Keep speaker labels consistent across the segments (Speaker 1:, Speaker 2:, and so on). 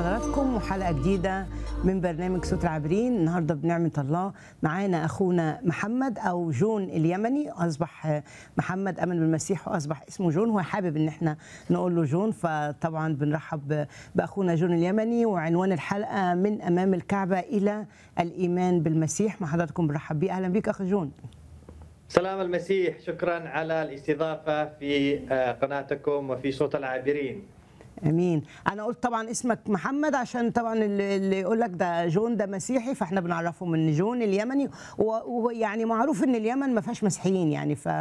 Speaker 1: بحضراتكم وحلقه جديده من برنامج صوت العابرين النهارده بنعمه الله معانا اخونا محمد او جون اليمني اصبح محمد امن بالمسيح واصبح اسمه جون هو حابب ان احنا نقول له جون فطبعا بنرحب باخونا جون اليمني وعنوان الحلقه من امام الكعبه الى الايمان بالمسيح مع حضراتكم بنرحب بيه اهلا بيك اخ جون
Speaker 2: سلام المسيح شكرا على الاستضافة في قناتكم وفي صوت العابرين
Speaker 1: امين انا قلت طبعا اسمك محمد عشان طبعا اللي اللي يقول لك ده جون ده مسيحي فاحنا بنعرفه من جون اليمني و- ويعني معروف ان اليمن ما فيهاش مسيحيين يعني ف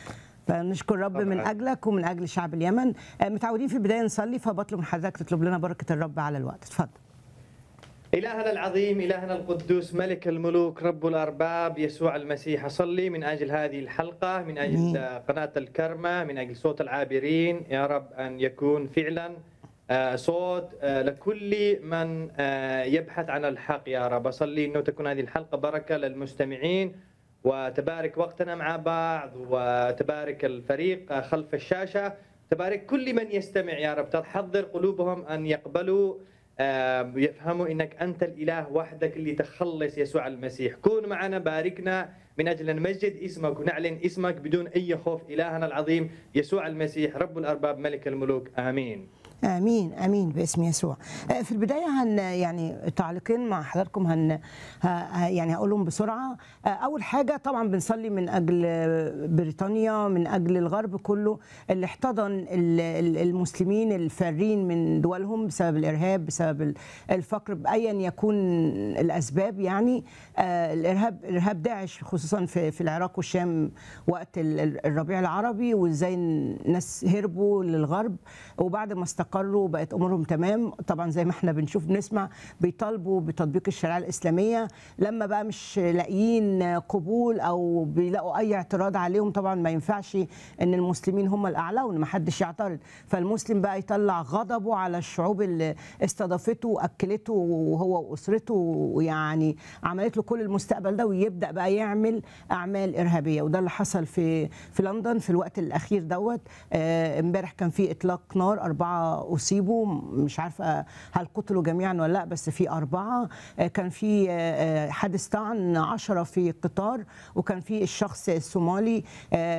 Speaker 1: فنشكر رب من
Speaker 2: طبعاً.
Speaker 1: اجلك ومن اجل شعب اليمن آه، متعودين في البدايه نصلي فبطلب من حضرتك تطلب لنا بركه الرب على الوقت اتفضل
Speaker 2: إلهنا العظيم إلهنا القدوس ملك الملوك رب الأرباب يسوع المسيح أصلي من أجل هذه الحلقة من أجل
Speaker 1: آمين.
Speaker 2: قناة الكرمة من أجل صوت العابرين يا رب أن يكون فعلا آه، صوت آه، لكل من آه، يبحث عن الحق يا رب أصلي أنه تكون هذه الحلقة بركة للمستمعين وتبارك وقتنا مع بعض وتبارك الفريق آه، خلف الشاشة تبارك كل من يستمع يا رب تحضر قلوبهم أن يقبلوا آه، يفهموا انك انت الاله وحدك اللي تخلص يسوع المسيح كون معنا باركنا من اجل ان نمجد اسمك ونعلن اسمك بدون اي خوف الهنا العظيم يسوع المسيح رب الارباب ملك الملوك امين
Speaker 1: امين امين باسم يسوع آه، في البدايه هن يعني تعليقين مع حضراتكم هن ه- ه- يعني هقولهم بسرعه آه، اول حاجه طبعا بنصلي من اجل آه، بريطانيا من اجل الغرب كله اللي احتضن ال- ال- المسلمين الفارين من دولهم بسبب الارهاب بسبب ال- الفقر بايا يكون الاسباب يعني آه، الارهاب ارهاب داعش خصوصا في في العراق والشام وقت ال- ال- الربيع العربي وازاي الناس هربوا للغرب وبعد ما استقروا بقت امورهم تمام طبعا زي ما احنا بنشوف بنسمع بيطالبوا بتطبيق الشريعه الاسلاميه لما بقى مش لاقيين قبول او بيلاقوا اي اعتراض عليهم طبعا ما ينفعش ان المسلمين هم الاعلى وان ما حدش يعترض فالمسلم بقى يطلع غضبه على الشعوب اللي استضافته واكلته وهو واسرته ويعني عملت له كل المستقبل ده ويبدا بقى يعمل اعمال ارهابيه وده اللي حصل في في لندن في الوقت الاخير دوت آه، امبارح كان في اطلاق نار اربعه اصيبوا مش عارفه هل قتلوا جميعا ولا لا بس في اربعه آه، كان في آه، آه، حادث طعن عشرة في قطار وكان في الشخص الصومالي آه،